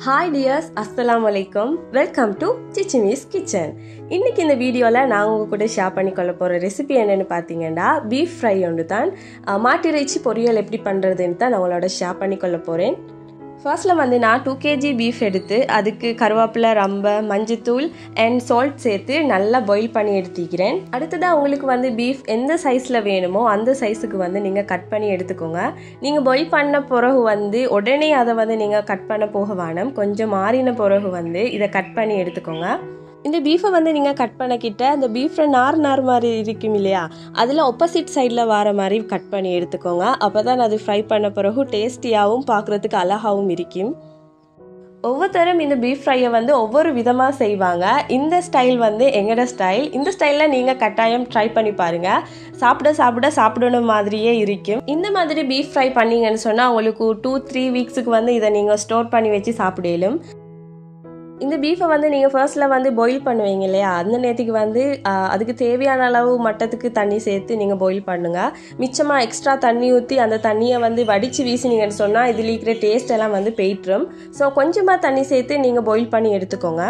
hi tears அஸ்ஸலாமு அலைக்கும் welcome to சிச்சிமிஸ் kitchen இன்னைக்கு இந்த வீடியோவில் நான் உங்கள் கூட ஷேர் பண்ணிக்கொள்ள போகிற ரெசிபி என்னென்னு பார்த்தீங்கன்னா பீஃப் ஃப்ரை ஒன்று தான் அஹ், மாட்டிறைச்சி பொரியல் எப்படி பண்ணுறதுன்னு தான் நான் உங்களோட ஷேர் பண்ணிக்கொள்ள போகிறேன் ஃபர்ஸ்ட்டில் வந்து நான் டூ கேஜி பீஃப் எடுத்து அதுக்கு கருவேப்பிலை ரம்ப மஞ்சத்தூள் அண்ட் சால்ட் சேர்த்து நல்லா பாயில் பண்ணி எடுத்துக்கிறேன் அடுத்ததாக உங்களுக்கு வந்து பீஃப் எந்த சைஸில் வேணுமோ அந்த சைஸுக்கு வந்து நீங்கள் கட் பண்ணி எடுத்துக்கோங்க நீங்கள் பாயில் பண்ண பிறகு வந்து உடனே அதை வந்து நீங்கள் கட் பண்ண போக வேணும் கொஞ்சம் மாறின பிறகு வந்து இதை கட் பண்ணி எடுத்துக்கோங்க இந்த பீஃபை வந்து நீங்கள் கட் பண்ணக்கிட்ட அந்த பீஃபில் நார் நார் மாதிரி இருக்கும் இல்லையா அதில் ஒப்போசிட் சைடில் வர மாதிரி கட் பண்ணி எடுத்துக்கோங்க அப்போ தான் அது ஃப்ரை பண்ண பிறகு டேஸ்டியாகவும் பார்க்குறதுக்கு அழகாகவும் இருக்கும் ஒவ்வொருத்தரும் இந்த பீஃப் ஃப்ரையை வந்து ஒவ்வொரு விதமாக செய்வாங்க இந்த ஸ்டைல் வந்து எங்களோட ஸ்டைல் இந்த ஸ்டைலில் நீங்கள் கட்டாயம் ட்ரை பண்ணி பாருங்கள் சாப்பிட சாப்பிட சாப்பிடணும் மாதிரியே இருக்கும் இந்த மாதிரி பீஃப் ஃப்ரை பண்ணீங்கன்னு சொன்னால் உங்களுக்கு டூ த்ரீ வீக்ஸுக்கு வந்து இதை நீங்கள் ஸ்டோர் பண்ணி வச்சு சாப்பிடலும் இந்த பீஃபை வந்து நீங்கள் ஃபர்ஸ்ட்டில் வந்து பாயில் பண்ணுவீங்க இல்லையா அந்த நேரத்துக்கு வந்து ஆஹ், அதுக்கு தேவையான அளவு மட்டத்துக்கு தண்ணி சேர்த்து நீங்கள் பாயில் பண்ணுங்கள் மிச்சமாக எக்ஸ்ட்ரா தண்ணி ஊற்றி அந்த தண்ணியை வந்து வடித்து வீசினீங்கன்னு சொன்னால் இதில் இருக்கிற டேஸ்ட் எல்லாம் வந்து போயிட்டுரும் ஸோ கொஞ்சமாக தண்ணி சேர்த்து நீங்கள் பாயில் பண்ணி எடுத்துக்கோங்க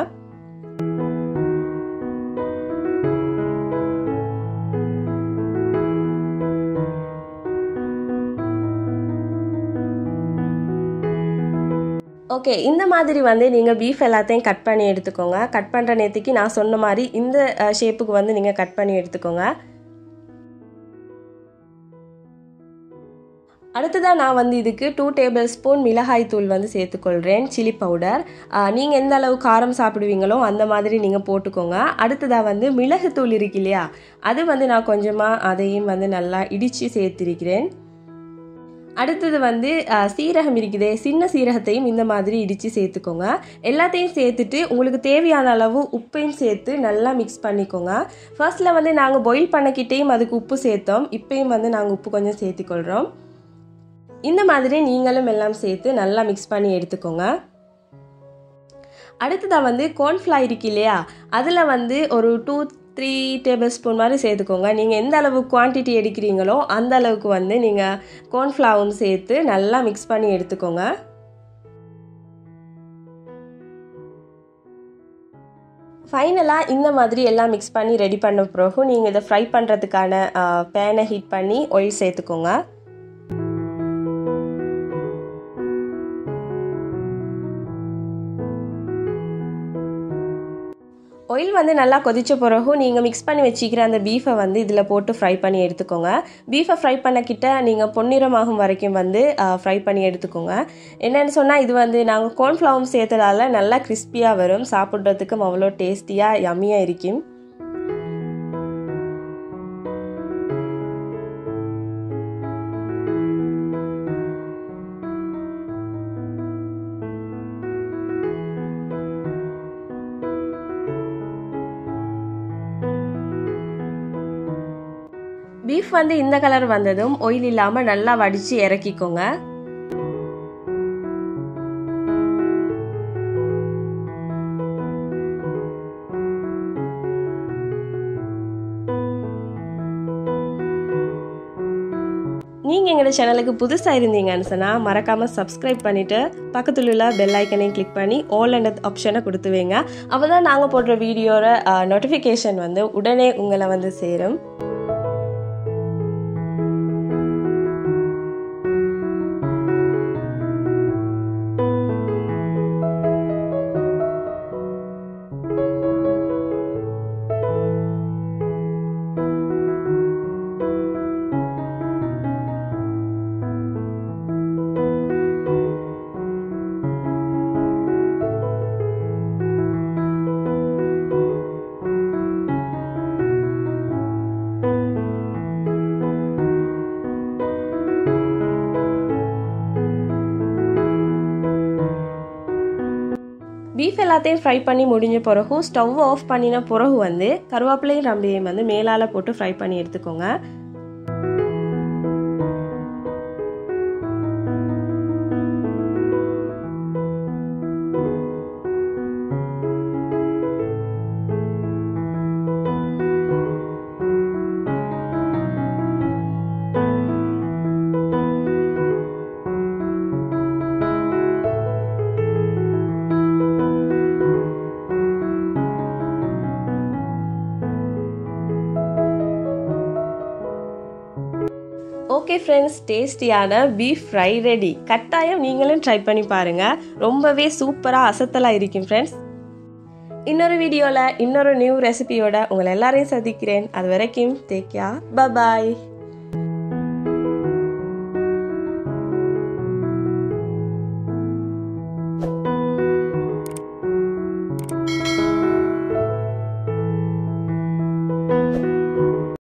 ஓகே இந்த மாதிரி வந்து நீங்கள் பீஃப் எல்லாத்தையும் கட் பண்ணி எடுத்துக்கோங்க கட் பண்ணுற நேரத்துக்கு நான் சொன்ன மாதிரி இந்த ஷேப்புக்கு வந்து நீங்கள் கட் பண்ணி எடுத்துக்கோங்க அடுத்ததாக நான் வந்து இதுக்கு டூ டேபிள் ஸ்பூன் மிளகாய் தூள் வந்து சேர்த்துக்கொள்கிறேன் சில்லி பவுடர் நீங்கள் எந்த அளவு காரம் சாப்பிடுவீங்களோ அந்த மாதிரி நீங்கள் போட்டுக்கோங்க அடுத்ததாக வந்து மிளகுத்தூள் இருக்கு இல்லையா அது வந்து நான் கொஞ்சமாக அதையும் வந்து நல்லா இடித்து சேர்த்திருக்கிறேன் அடுத்தது வந்து அஹ், சீரகம் இருக்குதே சின்ன சீரகத்தையும் இந்த மாதிரி இடித்து சேர்த்துக்கோங்க எல்லாத்தையும் சேர்த்துட்டு உங்களுக்கு தேவையான அளவு உப்பையும் சேர்த்து நல்லா மிக்ஸ் பண்ணிக்கோங்க ஃபர்ஸ்ட்டில் வந்து நாங்கள் பாயில் பண்ணக்கிட்டேயும் அதுக்கு உப்பு சேர்த்தோம் இப்பயும் வந்து நாங்கள் உப்பு கொஞ்சம் சேர்த்துக்கொள்கிறோம் இந்த மாதிரி நீங்களும் எல்லாம் சேர்த்து நல்லா மிக்ஸ் பண்ணி எடுத்துக்கோங்க அடுத்ததாக வந்து கோர்ன்ஃப்ளவர் இருக்கு இல்லையா அதில் வந்து ஒரு டூ த்ரீ டேபிள் ஸ்பூன் மாதிரி சேர்த்துக்கோங்க நீங்கள் எந்த அளவு குவான்டிட்டி எடுக்கிறீங்களோ அந்த அளவுக்கு வந்து நீங்கள் கோர்ன்ஃப்ளவரும் சேர்த்து நல்லா மிக்ஸ் பண்ணி எடுத்துக்கோங்க ஃபைனலாக இந்த மாதிரி எல்லாம் மிக்ஸ் பண்ணி ரெடி பண்ண பிறகு நீங்கள் இதை ஃப்ரை பண்ணுறதுக்கான பேனை ஹீட் பண்ணி ஆயில் சேர்த்துக்கோங்க ஆயில் வந்து நல்லா கொதிச்ச பிறகு நீங்கள் மிக்ஸ் பண்ணி வச்சுக்கிற அந்த பீஃபை வந்து இதில் போட்டு ஃப்ரை பண்ணி எடுத்துக்கோங்க பீஃபை ஃப்ரை பண்ணக்கிட்ட நீங்கள் பொன்னிறமாகும் வரைக்கும் வந்து ஃப்ரை பண்ணி எடுத்துக்கோங்க என்னென்னு சொன்னால் இது வந்து நாங்கள் கோர்ன்ஃப்ளவரும் சேர்த்ததால நல்லா கிறிஸ்பியாக வரும் சாப்பிட்றதுக்கும் அவ்வளோ டேஸ்டியாக யம்மியாக இருக்கும் பீஃப் வந்து இந்த கலர் வந்ததும் ஆயில் இல்லாமல் நல்லா வடித்து இறக்கிக்கோங்க நீங்கள் எங்களோட சேனலுக்கு புதுசாக இருந்தீங்கன்னு சொன்னால் மறக்காமல் சப்ஸ்கிரைப் பண்ணிவிட்டு பக்கத்தில் உள்ள பெல் ஐக்கனையும் கிளிக் பண்ணி ஆல் அண்ட் ஆப்ஷனை கொடுத்து வைங்க அப்போ தான் நாங்கள் போடுற வீடியோட நோட்டிஃபிகேஷன் வந்து உடனே உங்களை வந்து சேரும் பீஃப் எல்லாத்தையும் ஃப்ரை பண்ணி முடிஞ்ச பிறகு ஸ்டவ் ஆஃப் பண்ணின பிறகு வந்து கருவேப்பிலையும் ரம்பையும் வந்து மேலால் போட்டு ஃப்ரை பண்ணி எடுத்துக்கோங்க ஃப்ரெண்ட்ஸ் டேஸ்டியான பீஃப் ஃப்ரை ரெடி கட்டாயம் நீங்களும் ட்ரை பண்ணி பாருங்கள் ரொம்பவே சூப்பராக அசத்தலாக இருக்கும் ஃப்ரெண்ட்ஸ் இன்னொரு வீடியோவில் இன்னொரு நியூ ரெசிபியோட உங்களை எல்லாரையும் சந்திக்கிறேன் அது வரைக்கும் டேக் கேர் பாய்